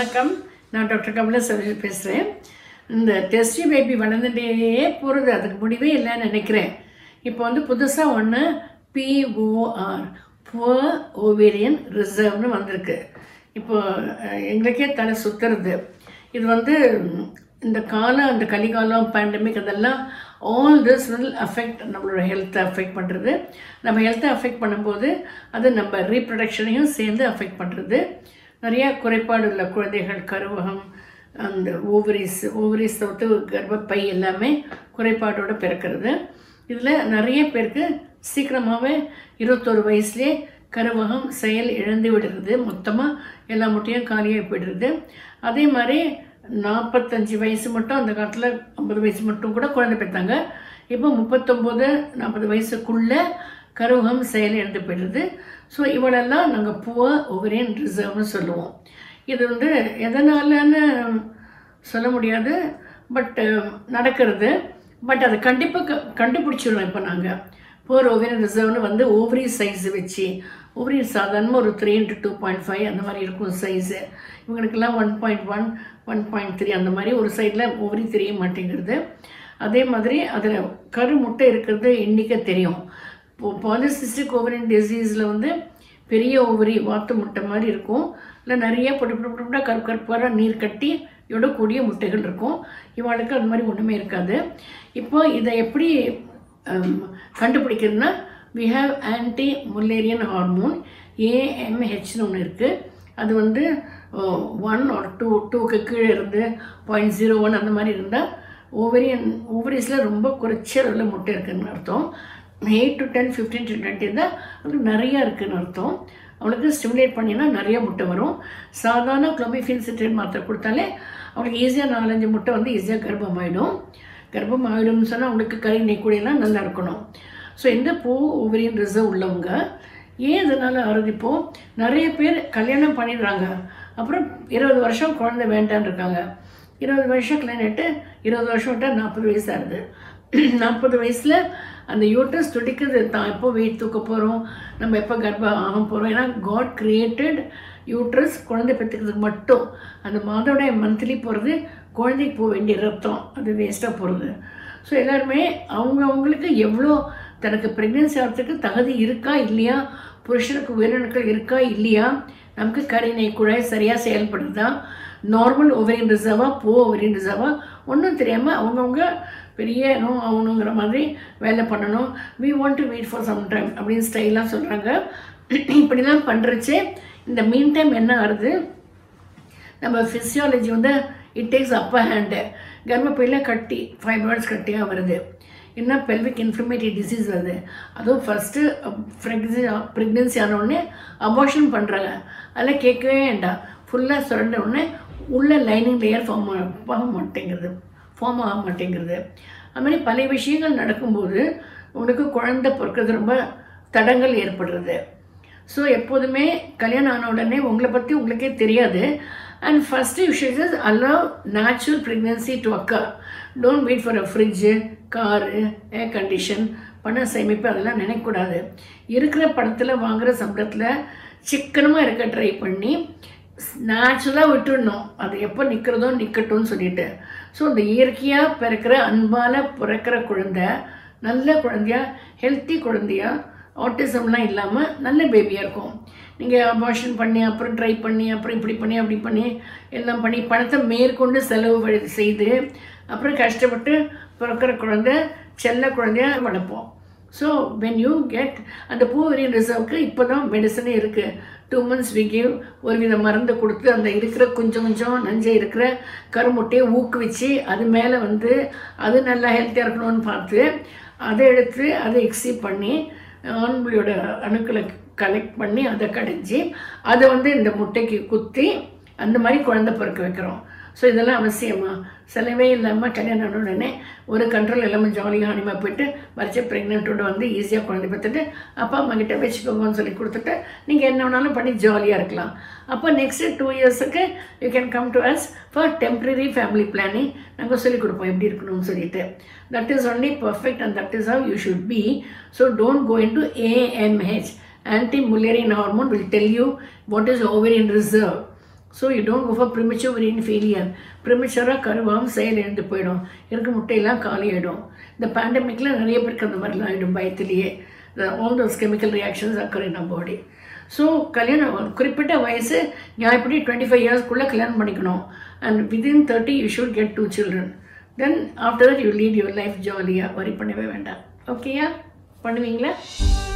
வணக்கம் நான் டாக்டர் கமலா சரோஜி பேசுகிறேன் இந்த டெஸ்டி பேபி வளர்ந்துட்டே போகிறது அதுக்கு முடிவே இல்லைன்னு நினைக்கிறேன் இப்போ வந்து புதுசாக ஒன்று பிஓஆர் புவர் ஓவேரியன் ரிசர்வ்னு வந்திருக்கு இப்போ அஹ், எங்களுக்கே தலை சுற்றுறது இது வந்து ம், இந்த காலம் அந்த கலிகாலம் பேண்டமிக் அதெல்லாம் ஆல் திஸ் வில் அஃபெக்ட் நம்மளோட ஹெல்த்தை அஃபெக்ட் பண்ணுறது நம்ம ஹெல்த்தை அஃபெக்ட் பண்ணும்போது அது நம்ம ரீப்ரொடக்ஷனையும் சேர்ந்து அஃபெக்ட் பண்ணுறது நிறைய குறைபாடு உள்ள குழந்தைகள் கருவகம் அந்த ஓவரிஸ் ஓவரிஸ் தவிர்த்து கர்ப்பப்பை எல்லாமே குறைபாடோடு பிறக்கிறது இதில் நிறைய பேருக்கு சீக்கிரமாகவே இருபத்தொரு வயசுலேயே கருவகம் செயல் இழந்து விடுறது மொத்தமாக எல்லா முட்டையும் காலியாக போயிடுறது அதே மாதிரி நாற்பத்தஞ்சு வயசு மட்டும் அந்த காலத்தில் ஐம்பது வயசு மட்டும் கூட குழந்தை பெற்றாங்க இப்போ முப்பத்தொம்போது நாற்பது வயசுக்குள்ளே கருவகம் செயல் இழந்து போயிடுது ஸோ இவளெல்லாம் நாங்கள் புவர் ஓவரியன் ரிசர்வ்னு சொல்லுவோம் இது வந்து எதனாலன்னு சொல்ல முடியாது பட் நடக்கிறது பட் அதை கண்டிப்பாக க கண்டுபிடிச்சிடுவோம் இப்போ நாங்கள் போர் ஓவரியன் ரிசர்வ்னு வந்து ஓவரி சைஸ் வச்சு ஓவரி சாதாரணமாக ஒரு three into two point five அந்த மாதிரி இருக்கும் சைஸு இவங்களுக்கெல்லாம் one point one one point three அந்த மாதிரி ஒரு சைடில் ஓவரி தெரிய மாட்டேங்கிறது அதே மாதிரி அதில் கரு முட்டை இருக்கிறது எண்ணிக்கை தெரியும் இப்போ பாலிசிஸ்டிக் ஓவரியன் டிசீஸில் வந்து பெரிய ஓவரி வாத்து முட்டை மாதிரி இருக்கும் இல்லை நிறைய பொட்டு பொட்டு பொட்டு பொட்டா கரு கருப்பாக நீர் கட்டி இதோட கூடிய முட்டைகள் இருக்கும் இவாளுக்கு அது மாதிரி ஒன்றுமே இருக்காது இப்போ இதை எப்படி ஹம், கண்டுபிடிக்கிறதுனா we have anti mullerian hormone ஏஎம்ஹெச்னு ஒன்று இருக்குது அது வந்து ஒன் ஆர் டூ டூக்கு கீழே இருந்து பாயிண்ட் ஜீரோ ஒன் அந்த மாதிரி இருந்தால் ஓவரியன் ஓவரிஸில் ரொம்ப குறைச்ச அளவில் முட்டை இருக்குதுன்னு அர்த்தம் eight to ten fifteen to twenty இருந்தால் அது நிறையா இருக்குதுன்னு அர்த்தம் அவளுக்கு ஸ்டிமுலேட் பண்ணினா நிறைய முட்டை வரும் சாதாரண குளோமிஃபின் சிட்ரேட் மாத்திரை கொடுத்தாலே அவளுக்கு ஈஸியாக நாலஞ்சு முட்டை வந்து ஈஸியாக கர்ப்பம் ஆகிடும் கர்ப்பம் ஆகிடும்னு சொன்னால் அவங்களுக்கு கறி நெய்க்குடியெல்லாம் நல்லா இருக்கணும் ஸோ இந்த பூ ஓவரியன் ரிசர்வ் உள்ளவங்க ஏன் இதனால் ஆரோக்கியப்போ நிறைய பேர் கல்யாணம் பண்ணிடுறாங்க அப்புறம் இருபது வருஷம் குழந்தை வேண்டான்னு இருக்காங்க இருபது வருஷம் கல்யாணிட்டு இருபது வருஷம் விட்டால் நாற்பது வயசு ஆகுது நாற்பது வயசில் அந்த யூட்டஸ் துடிக்குது தான் எப்போ வெயிட் தூக்க போகிறோம் நம்ம எப்போ கர்ப்பம் ஆக போகிறோம் ஏன்னா காட் கிரியேட்டட் யூட்ரஸ் குழந்தை பெற்றுக்கிறதுக்கு மட்டும் அந்த மாதோடைய மந்த்லி போகிறது குழந்தைக்கு போக வேண்டிய ரத்தம் அது வேஸ்ட்டாக போகிறது ஸோ எல்லாருமே அவங்க அவங்களுக்கு எவ்வளோ தனக்கு ப்ரெக்னென்சி ஆகிறதுக்கு தகுதி இருக்கா இல்லையா புருஷனுக்கு உயிரணுக்கள் இருக்கா இல்லையா நமக்கு கரிணை குழாய் சரியாக செயல்படுதா நார்மல் ஓவரியன் ரிசர்வா போ ஓவரியன் ரிசர்வா ஒன்றும் தெரியாமல் அவங்கவுங்க பெரிய நோ ஆகணுங்கிற மாதிரி வேலை பண்ணணும் we want to wait for some time அப்படின்னு ஸ்டைலாக சொல்கிறாங்க இப்படிலாம் பண்ணுறச்சே இந்த மீன் டைம் என்ன ஆகுது நம்ம ஃபிசியாலஜி வந்து இட் டேக்ஸ் அப்பர் ஹேண்டு கர்ப்பப்பையில் கட்டி ஃபைப்ராய்ட்ஸ் கட்டியாக வருது என்ன பெல்விக் இன்ஃப்ளமேட்டரி டிசீஸ் வருது அதுவும் ஃபஸ்ட்டு ப்ரெக்னன்சி ப்ரெக்னென்சி ஆனவுடனே அபார்ஷன் பண்ணுறாங்க அதெல்லாம் கேட்கவே வேண்டாம் ஃபுல்லாக சுரண்ட உடனே உள்ள லைனிங் லேயர் ஃபார்ம் ஆக மாட்டேங்கிறது ஃபார்ம் ஆக மாட்டேங்கிறது அது மாதிரி பல விஷயங்கள் நடக்கும்போது உங்களுக்கு குழந்தை பிறக்கிறது ரொம்ப தடங்கள் ஏற்படுறது ஸோ எப்போதுமே கல்யாணம் ஆன உடனே உங்களை பற்றி உங்களுக்கே தெரியாது and first uses is allow natural pregnancy to occur don't wait for a fridge car air condition பண சேமிப்பு அதெல்லாம் நினைக்கக்கூடாது இருக்கிற படத்தில் வாங்குகிற சம்பளத்தில் சிக்கனமாக இருக்க ட்ரை பண்ணி நேச்சுரலாக விட்டுடணும் அது எப்போ நிற்கிறதோ நிற்கட்டும்னு சொல்லிட்டு ஸோ இந்த இயற்கையாக பிறக்கிற அன்பால் பிறக்கிற குழந்தை நல்ல குழந்தையா ஹெல்த்தி குழந்தையா ஆட்டிசம்லாம் இல்லாமல் நல்ல பேபியாக இருக்கும் நீங்கள் அபார்ஷன் பண்ணி அப்புறம் ட்ரை பண்ணி அப்புறம் இப்படி பண்ணி அப்படி பண்ணி எல்லாம் பண்ணி பணத்தை மேற்கொண்டு செலவு வழி- செய்து அப்புறம் கஷ்டப்பட்டு பிறக்கிற குழந்தை செல்ல குழந்தையா வளர்ப்போம் ஸோ வென் யூ கெட் அந்த பூவரியன் ரிசர்வ்க்கு இப்போ தான் மெடிசனே இருக்குது டூ மந்த்ஸ் வி கிவ் ஒரு வித மருந்து கொடுத்து அந்த இருக்கிற கொஞ்சம் கொஞ்சம் நஞ்சை இருக்கிற கருமுட்டையை ஊக்குவிச்சு அது மேலே வந்து அது நல்லா ஹெல்த்தியாக இருக்கணும்னு பார்த்து அதை எடுத்து அதை எக்ஸிப் பண்ணி ஆண்பியோட அணுக்களை கலெக்ட் பண்ணி அதை கடைஞ்சி அதை வந்து இந்த முட்டைக்கு குத்தி அந்த மாதிரி குழந்தை பிறக்க வைக்கிறோம் ஸோ இதெல்லாம் அவசியமா செலவே இல்லாமல் கல்யாணம் ஆன உடனே ஒரு கண்ட்ரோல் இல்லாமல் ஜாலியாக அனிமா போயிட்டு வரைச்ச ப்ரெக்னென்ட்டோட வந்து ஈஸியாக குழந்தை பெற்றுட்டு அப்பா அம்மா கிட்ட வச்சுக்கோங்கன்னு சொல்லி கொடுத்துட்டு நீங்கள் என்ன வேணாலும் பண்ணி ஜாலியாக இருக்கலாம் அப்போ நெக்ஸ்ட்டு டூ இயர்ஸுக்கு you can come to us for temporary family planning நாங்கள் சொல்லிக் கொடுப்போம் எப்படி இருக்கணும்னு சொல்லிட்டு that is only perfect and that is how you should be so don't go into AMH anti-mullerian hormone will tell you what is ovarian reserve so you don't go for premature ovarian failure ப்ரிமிச்சராக கருவாகவும் செயல் எழுந்து போயிடும் இருக்க முட்டையெல்லாம் காலி ஆகிடும் இந்த பேண்டமிக்கில் நிறைய பேருக்கு அந்த மாதிரிலாம் ஆகிடும் பயத்திலேயே all those chemical reactions occur in body so கல்யாணம் ஒரு குறிப்பிட்ட வயசு நியாயப்படி டுவெண்ட்டி ஃபைவ் இயர்ஸ்க்குள்ளே கல்யாணம் பண்ணிக்கணும் and within thirty you should get two children then after that you lead your life ஜாலியாக வரி பண்ணவே வேண்டாம் ஓகேயா பண்ணுவீங்களா